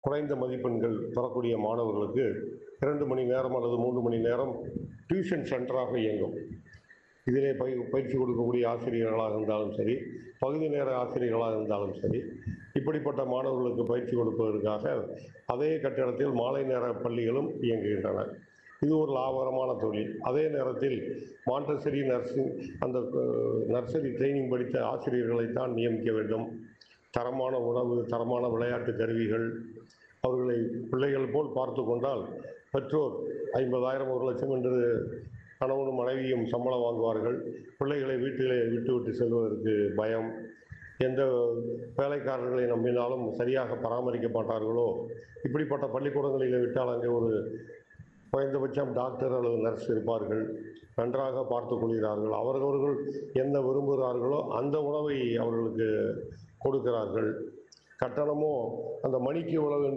குறைந்த மதிப்பெண்கள் பெறக்கூடிய மாணவர்களுக்கு இரண்டு மணி நேரம் அல்லது மூன்று மணி நேரம் டியூஷன் சென்டராக இயங்கும் இதிலே பய பயிற்சி கொடுக்கக்கூடிய ஆசிரியர்களாக இருந்தாலும் சரி பகுதி நேர ஆசிரியர்களாக இருந்தாலும் சரி இப்படிப்பட்ட மாணவர்களுக்கு பயிற்சி கொடுப்பதற்காக அதே கட்டிடத்தில் மாலை நேர பள்ளிகளும் இயங்குகின்றன இது ஒரு லாபகரமான தொழில் அதே நேரத்தில் மாண்டசரி நர்சிங் அந்த அஹ், நர்சரி ட்ரைனிங் படித்த ஆசிரியர்களைத்தான் நியமிக்க வேண்டும் தரமான உணவு தரமான விளையாட்டு கருவிகள் அவர்களை பிள்ளைகள் போல் பார்த்து கொண்டால் பெற்றோர் ஐம்பதாயிரம் ஒரு லட்சம் என்று கணவனும் மனைவியும் சம்பளம் வாங்குவார்கள் பிள்ளைகளை வீட்டிலே விட்டு விட்டு செல்வதற்கு பயம் எந்த வேலைக்காரர்களை நம்பினாலும் சரியாக பராமரிக்க மாட்டார்களோ இப்படிப்பட்ட பள்ளிக்கூடங்களில் விட்டால் அங்கே ஒரு குறைந்தபட்சம் டாக்டர் அல்லது நர்ஸ் இருப்பார்கள் நன்றாக பார்த்து கொள்கிறார்கள் அவரவர்கள் என்ன விரும்புகிறார்களோ அந்த உணவை அவர்களுக்கு கொடுக்கிறார்கள் கட்டணமோ அந்த மணிக்கு இவ்வளவு